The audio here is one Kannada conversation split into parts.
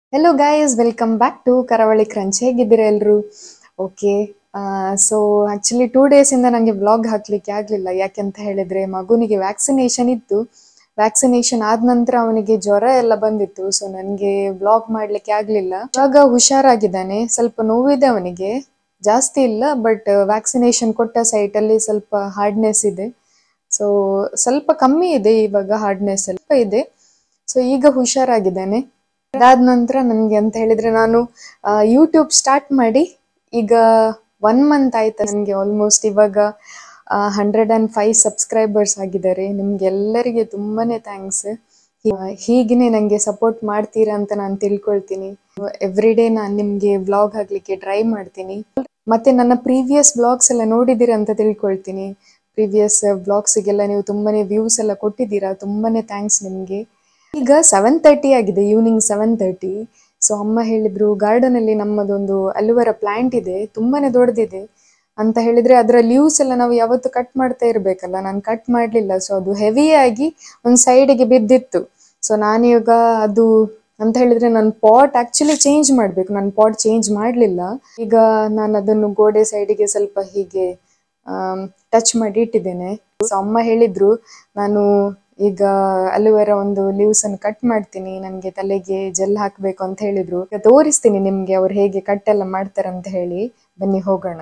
hello guys welcome back to Karavali Crunch ಹೇಗಿದ್ದೀರಾ ಎಲ್ಲರೂ ಓಕೆ ಸೊ ಆ್ಯಕ್ಚುಲಿ ಟೂ ಡೇಸಿಂದ ನನಗೆ ವ್ಲಾಗ್ ಹಾಕ್ಲಿಕ್ಕೆ ಆಗಲಿಲ್ಲ ಯಾಕೆಂತ ಹೇಳಿದ್ರೆ ಮಗುನಿಗೆ ವ್ಯಾಕ್ಸಿನೇಷನ್ ಇತ್ತು ವ್ಯಾಕ್ಸಿನೇಷನ್ ಆದ ನಂತರ ಅವನಿಗೆ ಜ್ವರ ಎಲ್ಲ ಬಂದಿತ್ತು ಸೊ ನನಗೆ ವ್ಲಾಗ್ ಮಾಡಲಿಕ್ಕೆ ಆಗಲಿಲ್ಲ ಇವಾಗ ಹುಷಾರಾಗಿದ್ದಾನೆ ಸ್ವಲ್ಪ ನೋವಿದೆ ಅವನಿಗೆ ಜಾಸ್ತಿ ಇಲ್ಲ ಬಟ್ ವ್ಯಾಕ್ಸಿನೇಷನ್ ಕೊಟ್ಟ ಸೈಟಲ್ಲಿ ಸ್ವಲ್ಪ ಹಾರ್ಡ್ನೆಸ್ ಇದೆ ಸೊ ಸ್ವಲ್ಪ ಕಮ್ಮಿ ಇದೆ ಇವಾಗ ಹಾರ್ಡ್ನೆಸ್ ಸ್ವಲ್ಪ ಇದೆ ಸೊ ಈಗ ಹುಷಾರಾಗಿದ್ದಾನೆ ಅದಾದ ನಂತರ ನನಗೆ ಅಂತ ಹೇಳಿದ್ರೆ ನಾನು ಯೂಟ್ಯೂಬ್ ಸ್ಟಾರ್ಟ್ ಮಾಡಿ ಈಗ ಒನ್ ಮಂತ್ ಆಯ್ತು ನನಗೆ ಆಲ್ಮೋಸ್ಟ್ ಇವಾಗ ಹಂಡ್ರೆಡ್ ಆ್ಯಂಡ್ ಫೈವ್ ಸಬ್ಸ್ಕ್ರೈಬರ್ಸ್ ಆಗಿದ್ದಾರೆ ನಿಮ್ಗೆಲ್ಲರಿಗೆ ತುಂಬಾನೇ ಥ್ಯಾಂಕ್ಸ್ ಹೀಗೇನೆ ನನಗೆ ಸಪೋರ್ಟ್ ಮಾಡ್ತೀರಾ ಅಂತ ನಾನು ತಿಳ್ಕೊಳ್ತೀನಿ ಎವ್ರಿ ಡೇ ನಾನು ನಿಮಗೆ ವ್ಲಾಗ್ ಹಾಕ್ಲಿಕ್ಕೆ ಟ್ರೈ ಮಾಡ್ತೀನಿ ಮತ್ತೆ ನನ್ನ ಪ್ರೀವಿಯಸ್ ಬ್ಲಾಗ್ಸ್ ಎಲ್ಲ ನೋಡಿದ್ದೀರಾ ಅಂತ ತಿಳ್ಕೊಳ್ತೀನಿ ಪ್ರೀವಿಯಸ್ ಬ್ಲಾಗ್ಸಿಗೆಲ್ಲ ನೀವು ತುಂಬಾನೇ ವ್ಯೂಸ್ ಎಲ್ಲ ಕೊಟ್ಟಿದ್ದೀರಾ ತುಂಬಾನೇ ಥ್ಯಾಂಕ್ಸ್ ನಿಮಗೆ ಈಗ ಸೆವೆನ್ ತರ್ಟಿ ಆಗಿದೆ ಈವ್ನಿಂಗ್ ಸೆವೆನ್ ತರ್ಟಿ ಸೊ ಅಮ್ಮ ಹೇಳಿದ್ರು ಗಾರ್ಡನ್ ಅಲ್ಲಿ ನಮ್ಮದೊಂದು ಅಲುವೆರಾ ಪ್ಲಾಂಟ್ ಇದೆ ತುಂಬಾನೇ ದೊಡ್ಡದಿದೆ ಅಂತ ಹೇಳಿದ್ರೆ ಅದರ ಲೀವ್ಸ್ ಎಲ್ಲ ನಾವು ಯಾವತ್ತು ಕಟ್ ಮಾಡ್ತಾ ಇರ್ಬೇಕಲ್ಲ ನಾನು ಕಟ್ ಮಾಡಲಿಲ್ಲ ಸೊ ಅದು ಹೆವಿ ಆಗಿ ಒಂದು ಸೈಡಿಗೆ ಬಿದ್ದಿತ್ತು ಸೊ ನಾನೀಗ ಅದು ಅಂತ ಹೇಳಿದ್ರೆ ನನ್ನ ಪಾಟ್ ಆಕ್ಚುಲಿ ಚೇಂಜ್ ಮಾಡಬೇಕು ನನ್ನ ಪಾಟ್ ಚೇಂಜ್ ಮಾಡಲಿಲ್ಲ ಈಗ ನಾನು ಅದನ್ನು ಗೋಡೆ ಸೈಡಿಗೆ ಸ್ವಲ್ಪ ಹೀಗೆ ಟಚ್ ಮಾಡಿ ಇಟ್ಟಿದ್ದೇನೆ ಸೊ ಅಮ್ಮ ಹೇಳಿದ್ರು ನಾನು ಈಗ ಅಲುವೆರಾ ಒಂದು ಲೀವ್ಸ್ ಅನ್ನು ಕಟ್ ಮಾಡ್ತೀನಿ ನನಗೆ ತಲೆಗೆ ಜೆಲ್ ಹಾಕಬೇಕು ಅಂತ ಹೇಳಿದ್ರು ಈಗ ತೋರಿಸ್ತೀನಿ ನಿಮ್ಗೆ ಅವ್ರು ಹೇಗೆ ಕಟ್ ಎಲ್ಲ ಮಾಡ್ತಾರೆ ಅಂತ ಹೇಳಿ ಬನ್ನಿ ಹೋಗೋಣ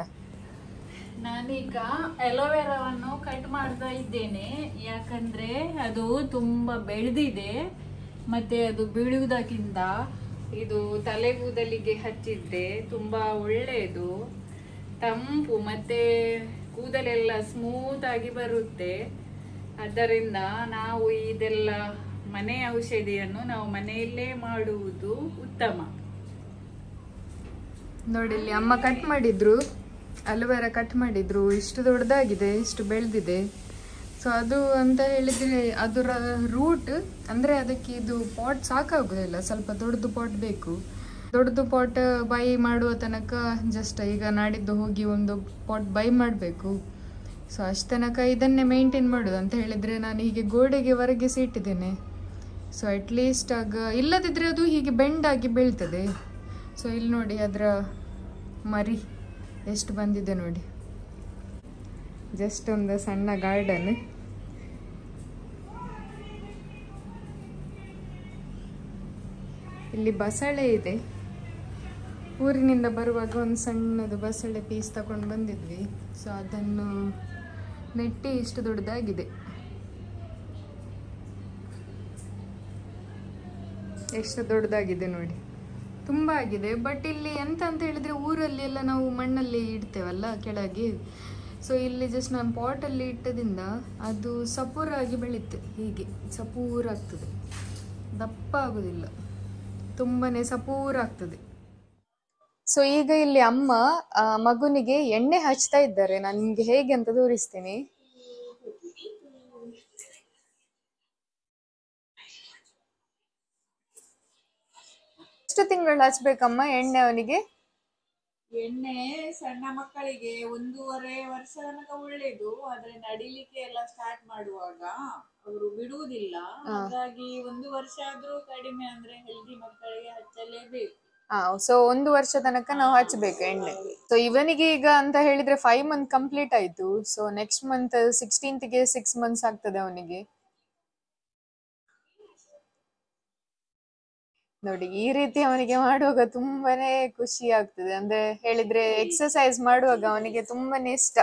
ನಾನೀಗ ಅಲೋವೆರಾವನ್ನು ಕಟ್ ಮಾಡ್ತಾ ಇದ್ದೇನೆ ಯಾಕಂದ್ರೆ ಅದು ತುಂಬಾ ಬೆಳೆದಿದೆ ಮತ್ತೆ ಅದು ಬೀಳುವುದಕ್ಕಿಂತ ಇದು ತಲೆಗೂದಲಿಗೆ ಹಚ್ಚಿದ್ರೆ ತುಂಬಾ ಒಳ್ಳೆಯದು ತಂಪು ಮತ್ತೆ ಕೂದಲೆಲ್ಲ ಸ್ಮೂತ್ ಆಗಿ ಬರುತ್ತೆ ಆದ್ದರಿಂದ ನಾವು ಇದೆಲ್ಲ ಮನೆ ಔಷಧಿಯನ್ನು ನಾವು ಮನೆಯಲ್ಲೇ ಮಾಡುವುದು ಉತ್ತಮ ನೋಡಿ ಇಲ್ಲಿ ಅಮ್ಮ ಕಟ್ ಮಾಡಿದ್ರು ಅಲುವೆರಾ ಕಟ್ ಮಾಡಿದ್ರು ಇಷ್ಟು ದೊಡ್ಡದಾಗಿದೆ ಇಷ್ಟು ಬೆಳೆದಿದೆ ಸೊ ಅದು ಅಂತ ಹೇಳಿದ್ರೆ ಅದರ ರೂಟ್ ಅಂದ್ರೆ ಅದಕ್ಕೆ ಇದು ಪಾಟ್ ಸಾಕಾಗುದಿಲ್ಲ ಸ್ವಲ್ಪ ದೊಡ್ಡದು ಪಾಟ್ ಬೇಕು ದೊಡ್ಡದು ಪಾಟ್ ಬೈ ಮಾಡುವ ತನಕ ಜಸ್ಟ್ ಈಗ ನಾಡಿದ್ದು ಹೋಗಿ ಒಂದು ಪಾಟ್ ಬೈ ಮಾಡಬೇಕು ಸೊ ಅಷ್ಟು ತನಕ ಇದನ್ನೇ ಮೇಂಟೈನ್ ಮಾಡೋದು ಅಂತ ಹೇಳಿದ್ರೆ ನಾನು ಹೀಗೆ ಗೋಡೆಗೆ ಹೊರಗಿಸಿ ಇಟ್ಟಿದ್ದೇನೆ ಸೊ ಅಟ್ಲೀಸ್ಟ್ ಆಗ ಇಲ್ಲದಿದ್ರೆ ಅದು ಹೀಗೆ ಬೆಂಡ್ ಆಗಿ ಬೀಳ್ತದೆ ಸೊ ಇಲ್ಲಿ ನೋಡಿ ಅದರ ಮರಿ ಎಷ್ಟು ಬಂದಿದೆ ನೋಡಿ ಜಸ್ಟ್ ಒಂದು ಸಣ್ಣ ಗಾರ್ಡನ್ ಇಲ್ಲಿ ಬಸಳೆ ಇದೆ ಊರಿನಿಂದ ಬರುವಾಗ ಒಂದು ಸಣ್ಣದು ಬಸಳೆ ಪೀಸ್ ತಗೊಂಡು ಬಂದಿದ್ವಿ ಸೊ ಅದನ್ನು ನೆಟ್ಟಿ ಇಷ್ಟು ದೊಡ್ಡದಾಗಿದೆ ಎಷ್ಟು ದೊಡ್ಡದಾಗಿದೆ ನೋಡಿ ತುಂಬ ಆಗಿದೆ ಬಟ್ ಇಲ್ಲಿ ಎಂತ ಅಂತ ಹೇಳಿದ್ರೆ ಊರಲ್ಲಿ ಎಲ್ಲ ನಾವು ಮಣ್ಣಲ್ಲಿ ಇಡ್ತೇವಲ್ಲ ಕೆಳಗೆ ಸೊ ಇಲ್ಲಿ ಜಸ್ಟ್ ನಾನು ಪಾಟಲ್ಲಿ ಇಟ್ಟದಿಂದ ಅದು ಸಪೂರಾಗಿ ಬೆಳೀತೆ ಹೀಗೆ ಸಪೂರಾಗ್ತದೆ ದಪ್ಪ ಆಗೋದಿಲ್ಲ ತುಂಬಾನೇ ಸಪೂರಾಗ್ತದೆ ಸೊ ಈಗ ಇಲ್ಲಿ ಅಮ್ಮ ಮಗುನಿಗೆ ಎಣ್ಣೆ ಹಚ್ತಾ ಇದ್ದಾರೆ ನಾನು ನಿಮ್ಗೆ ಹೇಗೆ ಅಂತ ತೋರಿಸ್ತೀನಿ ಎಷ್ಟು ತಿಂಗಳು ಹಚ್ಬೇಕಮ್ಮ ಎಣ್ಣೆ ಅವನಿಗೆ ಎಣ್ಣೆ ಸಣ್ಣ ಮಕ್ಕಳಿಗೆ ಒಂದೂವರೆ ವರ್ಷ ತನಕ ಒಳ್ಳೇದು ಆದ್ರೆ ನಡಿಲಿಕ್ಕೆ ಎಲ್ಲ ಸ್ಟಾರ್ಟ್ ಮಾಡುವಾಗ ಅವರು ಬಿಡುವುದಿಲ್ಲ ಹಾಗಾಗಿ ಒಂದು ವರ್ಷ ಆದ್ರೂ ಕಡಿಮೆ ಅಂದ್ರೆ ಹೆಲ್ದಿ ಮಕ್ಕಳಿಗೆ ಹಚ್ಚಲೇಬೇಕು ಹಾ ಸೊ ಒಂದು ವರ್ಷ ತನಕ ನಾವು ಹಚ್ಬೇಕು ಎಣ್ಣೆ ಸೊ ಇವನಿಗೆ ಈಗ ಅಂತ ಹೇಳಿದ್ರೆ ಫೈವ್ ಮಂತ್ ಕಂಪ್ಲೀಟ್ ಆಯ್ತು ಸೊ ನೆಕ್ಸ್ಟ್ ಮಂತ್ ಸಿಕ್ಸ್ಟೀನ್ತ್ ಗೆ ಸಿಕ್ಸ್ ಮಂತ್ಸ್ ಆಗ್ತದೆ ಅವನಿಗೆ ನೋಡಿ ಈ ರೀತಿ ಅವನಿಗೆ ಮಾಡುವಾಗ ತುಂಬಾನೇ ಖುಷಿ ಆಗ್ತದೆ ಅಂದ್ರೆ ಹೇಳಿದ್ರೆ ಎಕ್ಸರ್ಸೈಸ್ ಮಾಡುವಾಗ ಅವನಿಗೆ ತುಂಬಾನೇ ಇಷ್ಟ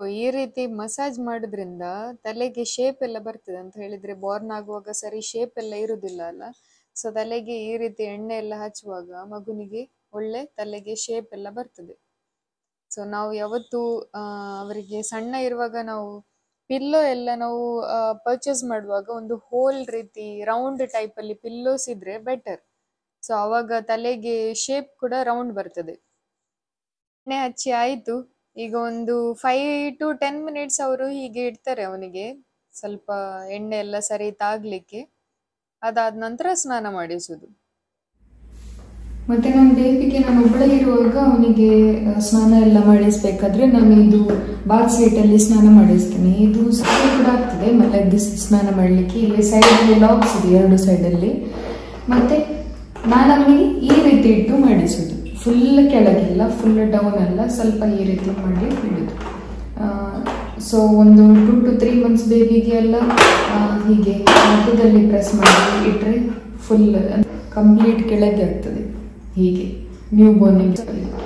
ಈ ರೀತಿ ಮಸಾಜ್ ಮಾಡೋದ್ರಿಂದ ತಲೆಗೆ ಶೇಪ್ ಎಲ್ಲ ಬರ್ತದೆ ಅಂತ ಹೇಳಿದ್ರೆ ಬಾರ್ನ್ ಆಗುವಾಗ ಸರಿ ಶೇಪ್ ಎಲ್ಲ ಇರುದಿಲ್ಲ ಅಲ್ಲ ಸೊ ತಲೆಗೆ ಈ ರೀತಿ ಎಣ್ಣೆ ಎಲ್ಲ ಹಚ್ಚುವಾಗ ಮಗುನಿಗೆ ಒಳ್ಳೆ ತಲೆಗೆ ಶೇಪ್ ಎಲ್ಲ ಬರ್ತದೆ ಸೊ ನಾವು ಯಾವತ್ತು ಆ, ಅವರಿಗೆ ಸಣ್ಣ ಇರುವಾಗ ನಾವು ಪಿಲ್ಲೋ ಎಲ್ಲ ನಾವು ಪರ್ಚೇಸ್ ಮಾಡುವಾಗ ಒಂದು ಹೋಲ್ ರೀತಿ ರೌಂಡ್ ಟೈಪ್ ಅಲ್ಲಿ ಪಿಲ್ಲೋಸ್ ಇದ್ರೆ ಬೆಟರ್ ಸೊ ಅವಾಗ ತಲೆಗೆ ಶೇಪ್ ಕೂಡ ರೌಂಡ್ ಬರ್ತದೆ ಎಣ್ಣೆ ಹಚ್ಚಿ ಆಯ್ತು ಈಗ ಒಂದು ಫೈವ್ ಟು ಟೆನ್ ಮಿನಿಟ್ಸ್ ಅವರು ಹೀಗೆ ಇಡ್ತಾರೆ ಅವನಿಗೆ ಸ್ವಲ್ಪ ಎಣ್ಣೆ ಎಲ್ಲ ಸರಿ ತಾಗ್ಲಿಕ್ಕೆ ಅದಾದ ನಂತರ ಸ್ನಾನ ಮಾಡಿಸುದು ಮತ್ತೆ ನನ್ನ ಬೇಬಿಗೆ ನಾನು ಒಬ್ಬಳೇ ಇರುವಾಗ ಅವನಿಗೆ ಆ, ಸ್ನಾನ ಎಲ್ಲ ಮಾಡಿಸ್ಬೇಕಾದ್ರೆ ನಾನು ಇದು ಬಾತ್ ಸೀಟ್ ಅಲ್ಲಿ ಸ್ನಾನ ಮಾಡಿಸ್ತೇನೆ ಇದು ಸರಿ ಕೂಡ ಆಗ್ತದೆ ಮಲಗಿಸಿ ಸ್ನಾನ ಮಾಡಲಿಕ್ಕೆ ಇಲ್ಲಿ ಸೈಡ್ ಅಲ್ಲಿ ಲಾಕ್ಸ್ ಇದೆ ಎರಡು ಸೈಡ್ ಅಲ್ಲಿ ಮತ್ತೆ ನಾನು ಅವನಿಗೆ ಈ ರೀತಿ ಇಟ್ಟು ಮಾಡಿಸುದು ಫುಲ್ ಕೆಳಗೆಲ್ಲ ಫುಲ್ ಡೌನ್ ಅಲ್ಲ ಸ್ವಲ್ಪ ಈ ರೀತಿ ಮಾಡಿ ಇಡುದು ಸೊ ಒಂದು ಟೂ ಟು ತ್ರೀ ಮಂತ್ಸ್ ಬೇಬಿಗೆ ಎಲ್ಲ ಆ, ಹೀಗೆ ಮಧ್ಯದಲ್ಲಿ ಪ್ರೆಸ್ ಮಾಡಿ ಇಟ್ಟರೆ ಫುಲ್ ಕಂಪ್ಲೀಟ್ ಕೆಳಗೆ ಆಗ್ತದೆ ಹೀಗೆ ನ್ಯೂ ಬೋರ್ನಿಗೆ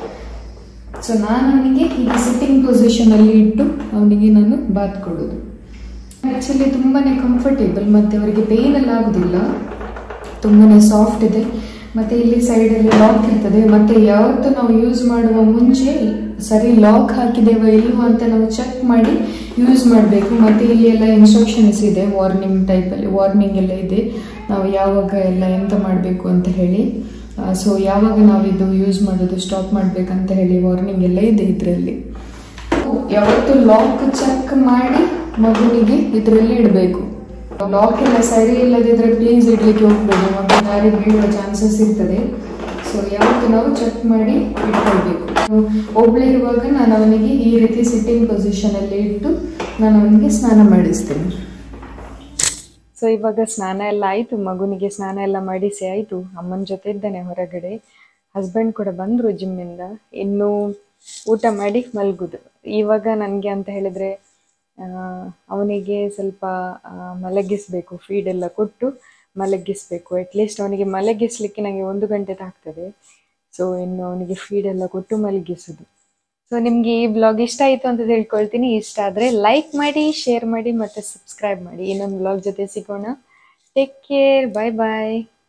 ಸೊ ನಾನು ಅವನಿಗೆ ಹೀಗೆ ಸಿಟ್ಟಿಂಗ್ ಪೊಸಿಷನ್ ಅಲ್ಲಿ ಇಟ್ಟು ಅವನಿಗೆ ನಾನು ಬಾತ್ ಕೊಡೋದು ಆ್ಯಕ್ಚುಲಿ ತುಂಬಾನೇ ಕಂಫರ್ಟೇಬಲ್ ಮತ್ತೆ ಅವರಿಗೆ ಪೇನ್ ಎಲ್ಲ ಆಗುದಿಲ್ಲ ತುಂಬಾನೇ ಸಾಫ್ಟ್ ಇದೆ ಮತ್ತೆ ಇಲ್ಲಿ ಸೈಡಲ್ಲಿ ಲಾಕ್ ಇರ್ತದೆ ಮತ್ತೆ ಯಾವತ್ತು ನಾವು ಯೂಸ್ ಮಾಡುವ ಮುಂಚೆ ಸರಿ ಲಾಕ್ ಹಾಕಿದೇವ ಇಲ್ವೋ ಅಂತ ನಾವು ಚೆಕ್ ಮಾಡಿ ಯೂಸ್ ಮಾಡಬೇಕು ಮತ್ತೆ ಇಲ್ಲಿ ಎಲ್ಲ ಇನ್ಸ್ಟ್ರಕ್ಷನ್ಸ್ ಇದೆ ವಾರ್ನಿಂಗ್ ಟೈಪಲ್ಲಿ ವಾರ್ನಿಂಗ್ ಎಲ್ಲ ಇದೆ ನಾವು ಯಾವಾಗ ಎಲ್ಲ ಎಂತ ಮಾಡಬೇಕು ಅಂತ ಹೇಳಿ ಸೊ ಯಾವಾಗ ನಾವು ಇದು ಯೂಸ್ ಮಾಡೋದು ಸ್ಟಾಪ್ ಮಾಡ್ಬೇಕಂತ ಹೇಳಿ ವಾರ್ನಿಂಗ್ ಎಲ್ಲ ಇದೆ ಇದರಲ್ಲಿ ಯಾವತ್ತು ಲಾಕ್ ಚೆಕ್ ಮಾಡಿ ಮಗುವಿಗೆ ಇದರಲ್ಲಿ ಇಡಬೇಕು ಲಾಕ್ ಎಲ್ಲ ಸರಿ ಇಲ್ಲದಿದ್ರೆ ಪ್ಲೀಸ್ ಇಡ್ಲಿಕ್ಕೆ ಹೋಗ್ಬೇಡಿ ಮಗು ದಾರಿ ಬೀಳುವ ಚಾನ್ಸಸ್ ಇರ್ತದೆ ಸೊ ಯಾವತ್ತು ನಾವು ಚೆಕ್ ಮಾಡಿ ಇಟ್ಕೊಳ್ಬೇಕು ಒಬ್ಳಿರುವಾಗ ನಾನು ಅವನಿಗೆ ಈ ರೀತಿ ಸಿಟ್ಟಿಂಗ್ ಪೊಸಿಷನ್ ಅಲ್ಲಿ ಇಟ್ಟು ನಾನು ಅವನಿಗೆ ಸ್ನಾನ ಮಾಡಿಸ್ತೇನೆ ಸೊ ಇವಾಗ ಸ್ನಾನ ಎಲ್ಲ ಆಯ್ತು ಮಗುನಿಗೆ ಸ್ನಾನ ಎಲ್ಲ ಮಾಡಿಸಿ ಆಯ್ತು ಅಮ್ಮನ ಜೊತೆ ಇದ್ದಾನೆ ಹೊರಗಡೆ ಹಸ್ಬೆಂಡ್ ಕೂಡ ಬಂದ್ರು ಜಿಮ್ಮಿಂದ ಇನ್ನು ಊಟ ಮಾಡಿ ಮಲ್ಗುದು ಇವಾಗ ನನಗೆ ಅಂತ ಹೇಳಿದ್ರೆ ಆ, ಅವನಿಗೆ ಸ್ವಲ್ಪ ಆ, ಮಲಗಿಸ್ಬೇಕು ಫೀಡ್ ಎಲ್ಲ ಕೊಟ್ಟು ಮಲಗಿಸ್ಬೇಕು ಅಟ್ಲೀಸ್ಟ್ ಅವನಿಗೆ ಮಲಗಿಸ್ಲಿಕ್ಕೆ ನನಗೆ ಒಂದು ಗಂಟೆ ತಾಗ್ತದೆ ಸೊ ಇನ್ನು ಅವನಿಗೆ ಫೀಡ್ ಎಲ್ಲ ಕೊಟ್ಟು ಮಲಗಿಸುದು ಸೊ ನಿಮ್ಗೆ ಈ ಬ್ಲಾಗ್ ಇಷ್ಟ ಆಯಿತು ಅಂತ ತಿಳ್ಕೊಳ್ತೀನಿ ಇಷ್ಟ ಆದರೆ ಲೈಕ್ ಮಾಡಿ ಶೇರ್ ಮಾಡಿ ಮತ್ತೆ ಸಬ್ಸ್ಕ್ರೈಬ್ ಮಾಡಿ ಇನ್ನೊಂದು ಬ್ಲಾಗ್ ಜೊತೆ ಸಿಗೋಣ ಟೇಕ್ ಕೇರ್ ಬಾಯ್ ಬಾಯ್